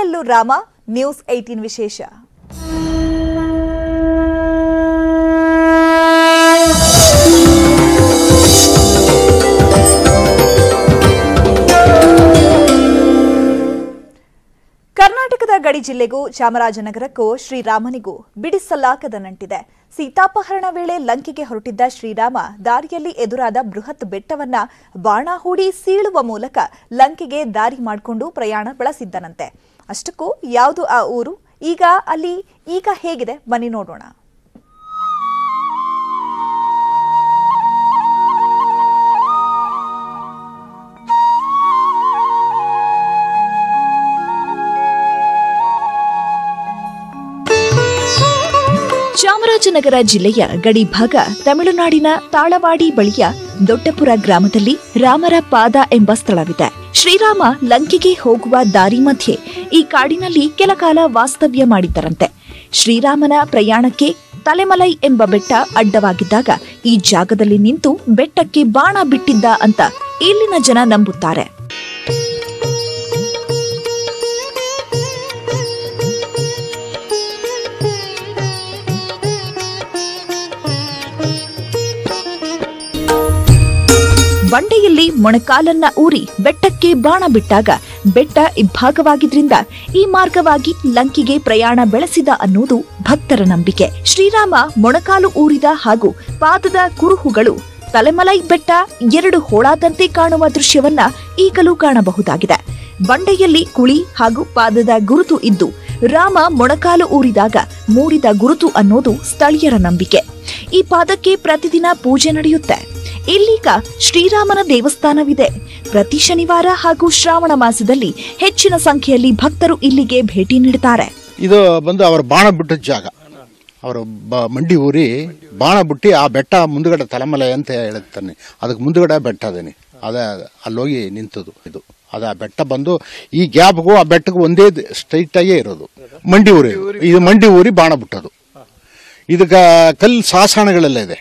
ಮನೆಯಲ್ಲೂ Rama news eighteen ವಿಶೇಷ ಕರ್ನಾಟಕದ ಗಡಿ ಜಿಲ್ಲೆಗೂ ಚಾಮರಾಜನಗರಕ್ಕೂ ಶ್ರೀರಾಮನಿಗೂ ಬಿಡಿಸಲಾಗದ ನಂಟಿದೆ ಸೀತಾಪಹರಣ ವೇಳೆ ಲಂಕೆಗೆ ಹೊರಟಿದ್ದ ಶ್ರೀರಾಮ ದಾರಿಯಲ್ಲಿ ಎದುರಾದ ಬೃಹತ್ ಬೆಟ್ಟವನ್ನ ಬಾಣ ಹೂಡಿ ಸೀಳುವ ಮೂಲಕ ಲಂಕೆಗೆ ದಾರಿ ಮಾಡಿಕೊಂಡು ಪ್ರಯಾಣ ಬೆಳೆಸಿದ್ದನಂತೆ ಅಷ್ಟಕ್ಕೂ ಯಾವುದು ಆ ಊರು ಈಗ ಅಲ್ಲಿ ಈಗ ಹೇಗಿದೆ ಬನ್ನಿ ನೋಡೋಣ ಚಾಮರಾಜನಗರ ಜಿಲ್ಲೆಯ ಗಡಿ ಭಾಗ ತಮಿಳುನಾಡಿನ ತಾಳವಾಡಿ ಬಳಿಯ ದೊಡ್ಡಪುರ ಗ್ರಾಮದಲ್ಲಿ ರಾಮರ ಪಾದ ಎಂಬ ಸ್ಥಳವಿದೆ ಶ್ರೀರಾಮ ಲಂಕೆಗೆ ಹೋಗುವ ದಾರಿ ಮಧ್ಯೆ ಈ ಕಾಡಿನಲ್ಲಿ ಕೆಲಕಾಲ ವಾಸ್ತವ್ಯ ಮಾಡಿದ್ದರಂತೆ ಶ್ರೀರಾಮನ ಪ್ರಯಾಣಕ್ಕೆ ತಲೆಮಲೈ ಎಂಬ ಬೆಟ್ಟ ಅಡ್ಡವಾಗಿದ್ದಾಗ ಈ ಜಾಗದಲ್ಲಿ ನಿಂತು ಬೆಟ್ಟಕ್ಕೆ ಬಾಣ ಬಿಟ್ಟಿದ್ದ ಅಂತ ಇಲ್ಲಿನ ಜನ ನಂಬುತ್ತಾರೆ ಬಂಡೆಯಲ್ಲಿ ಮೊಣಕಾಲನ್ನ ಊರಿ ಬೆಟ್ಟಕ್ಕೆ ಬಾಣ ಬಿಟ್ಟಾಗ ಬೆಟ್ಟ ಇಬ್ಬಾಗವಾಗಿದ್ರಿಂದ ಈ ಮಾರ್ಗವಾಗಿ ಲಂಕಿಗೆ ಪ್ರಯಾಣ ಬೆಳೆಸಿದ ಅನ್ನೋದು ಭಕ್ತರ ನಂಬಿಕೆ ಶ್ರೀರಾಮ ಮೊಣಕಾಲು ಊರಿದ ಹಾಗೂ ಪಾದದ ಕುರುಹುಗಳು ತಲೆಮಲೈ ಬೆಟ್ಟ ಎರಡು ಹೋಳಾದಂತೆ ಕಾಣುವ ದೃಶ್ಯವನ್ನ ಈಗಲೂ ಕಾಣಬಹುದಾಗಿದೆ ಬಂಡೆಯಲ್ಲಿ ಕುಳಿ ಹಾಗೂ ಪಾದದ ಗುರುತು ಇದ್ದು ರಾಮ ಮೊಣಕಾಲು ಊರಿದಾಗ ಮೂಡಿದ ಗುರುತು ಅನ್ನೋದು ಸ್ಥಳೀಯರ ನಂಬಿಕೆ ಈ ಪಾದಕ್ಕೆ ಪ್ರತಿದಿನ ಪೂಜೆ ನಡೆಯುತ್ತೆ ಇಲ್ಲೀಗ ಶ್ರೀರಾಮನ ದೇವಸ್ಥಾನವಿದೆ ಪ್ರತಿ ಶನಿವಾರ ಹಾಗೂ ಶ್ರಾವಣ ಮಾಸದಲ್ಲಿ ಹೆಚ್ಚಿನ ಸಂಖ್ಯೆಯಲ್ಲಿ ಭಕ್ತರು ಇಲ್ಲಿಗೆ ಭೇಟಿ ನೀಡುತ್ತಾರೆ ಇದು ಬಂದು ಅವರ ಬಾಣ ಬಿಟ್ಟದ ಜಾಗ ಅವರು ಬ ಮಂಡಿ ಊರಿ ಬಾಣ ಬಿಟ್ಟು ಆ ಬೆಟ್ಟ ಮುಂದ್ಗಡೆ ತಲೆಮಲೆ ಅಂತ ಹೇಳ್ತಾನೆ ಅದಕ್ಕೆ ಮುಂದ್ಗಡೆ ಬೆಟ್ಟ ಅದೇನೆ ಅದೇ ಅಲ್ಲೋಗಿ ನಿಂತದು ಇದು ಅದ ಆ ಬೆಟ್ಟ ಬಂದು ಈ ಗ್ಯಾಪ್ಗೂ ಆ ಬೆಟ್ಟಗೂ ಒಂದೇ ಸ್ಟ್ರೈಟ್ ಆಗೇ ಇರೋದು ಮಂಡಿ ಊರಿ ಇದು. ಇದು ಮಂಡಿ ಊರಿ ಬಾಣ ಬಿಟ್ಟದು ಇದಕ್ಕೆ ಕಲ್ಲು ಸಾಸಣಗಳೆಲ್ಲ ಇದೆ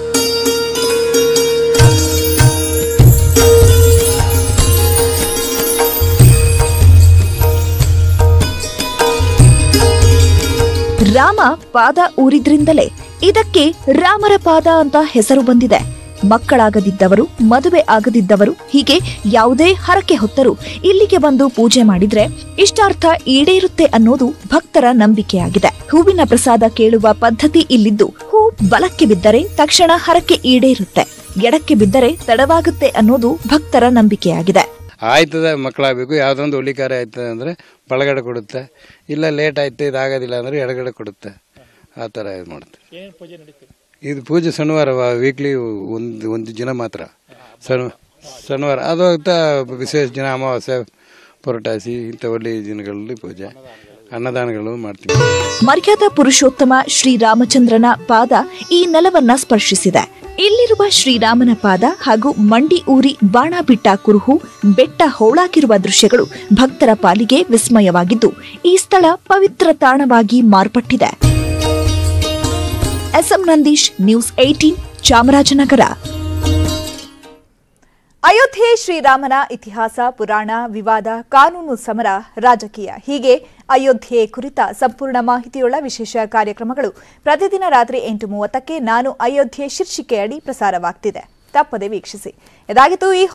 ರಾಮ ಪಾದ ಊರಿದ್ರಿಂದಲೇ ಇದಕ್ಕೆ ರಾಮರ ಪಾದ ಅಂತ ಹೆಸರು ಬಂದಿದೆ ಮಕ್ಕಳಾಗದಿದ್ದವರು ಮದುವೆ ಆಗದಿದ್ದವರು ಹೀಗೆ ಯಾವುದೇ ಹರಕೆ ಹೊತ್ತರೂ ಇಲ್ಲಿಗೆ ಬಂದು ಪೂಜೆ ಮಾಡಿದ್ರೆ ಇಷ್ಟಾರ್ಥ ಈಡೇರುತ್ತೆ ಅನ್ನೋದು ಭಕ್ತರ ನಂಬಿಕೆಯಾಗಿದೆ ಹೂವಿನ ಪ್ರಸಾದ ಕೇಳುವ ಪದ್ಧತಿ ಇಲ್ಲಿದ್ದು ಹೂ ಬಲಕ್ಕೆ ಬಿದ್ದರೆ ತಕ್ಷಣ ಹರಕೆ ಈಡೇರುತ್ತೆ ಎಡಕ್ಕೆ ಬಿದ್ದರೆ ತಡವಾಗುತ್ತೆ ಅನ್ನೋದು ಭಕ್ತರ ನಂಬಿಕೆಯಾಗಿದೆ ಆಯ್ತದ ಮಕ್ಕಳಾಗಬೇಕು ಯಾವುದೊಂದು ಹುಲಿಕಾರ ಆಯ್ತದೆ ಅಂದರೆ ಬಲಗಡೆ ಕೊಡುತ್ತೆ ಇಲ್ಲ ಲೇಟ್ ಆಯ್ತು ಇದಾಗೋದಿಲ್ಲ ಅಂದರೆ ಎಡಗಡೆ ಕೊಡುತ್ತೆ ಆ ಥರ ಇದು ಮಾಡುತ್ತೆ ಇದು ಪೂಜೆ ಶನಿವಾರ ವೀಕ್ಲಿ ಒಂದು ಒಂದು ದಿನ ಮಾತ್ರ ಶನಿ ಶನಿವಾರ ಅದು ಹೋಗ್ತಾ ವಿಶೇಷ ದಿನ ಅಮಾವಾಸ್ಯೆ ಪೊರಟಾಸಿ ಇಂಥ ಒಳ್ಳೆಯ ದಿನಗಳಲ್ಲಿ ಪೂಜೆ ಅನ್ನದಾನಗಳು ಮಾಡ್ತೀವಿ ಮರ್ಯಾದಾ ಪುರುಷೋತ್ತಮ ಶ್ರೀರಾಮಚಂದ್ರನ ಪಾದ ಈ ನೆಲವನ್ನ ಸ್ಪರ್ಶಿಸಿದೆ ಇಲ್ಲಿರುವ ಶ್ರೀರಾಮನ ಪಾದ ಹಾಗೂ ಮಂಡಿ ಊರಿ ಬಾಣ ಬಿಟ್ಟ ಕುರುಹು ಬೆಟ್ಟ ಹೋಳಾಕಿರುವ ದೃಶ್ಯಗಳು ಭಕ್ತರ ಪಾಲಿಗೆ ವಿಸ್ಮಯವಾಗಿದ್ದು ಈ ಸ್ಥಳ ಪವಿತ್ರ ತಾಣವಾಗಿ ಮಾರ್ಪಟ್ಟಿದೆ ಎಸ್ಎಂ ನಂದೀಶ್ ನ್ಯೂಸ್ ಏಟೀನ್ ಚಾಮರಾಜನಗರ ಅಯೋಧ್ಯೆ ಶ್ರೀರಾಮನ ಇತಿಹಾಸ ಪುರಾಣ ವಿವಾದ ಕಾನೂನು ಸಮರ ರಾಜಕೀಯ ಹೀಗೆ ಅಯೋಧ್ಯೆ ಕುರಿತ ಸಂಪೂರ್ಣ ಮಾಹಿತಿಯುಳ್ಳ ವಿಶೇಷ ಕಾರ್ಯಕ್ರಮಗಳು ಪ್ರತಿದಿನ ರಾತ್ರಿ ಎಂಟು ಮೂವತ್ತಕ್ಕೆ ನಾನು ಅಯೋಧ್ಯೆ ಶೀರ್ಷಿಕೆಯಡಿ ಪ್ರಸಾರವಾಗ್ತಿದೆ ತಪ್ಪದೆ ವೀಕ್ಷಿಸಿ ಇದಾಗಿತ್ತು ಈ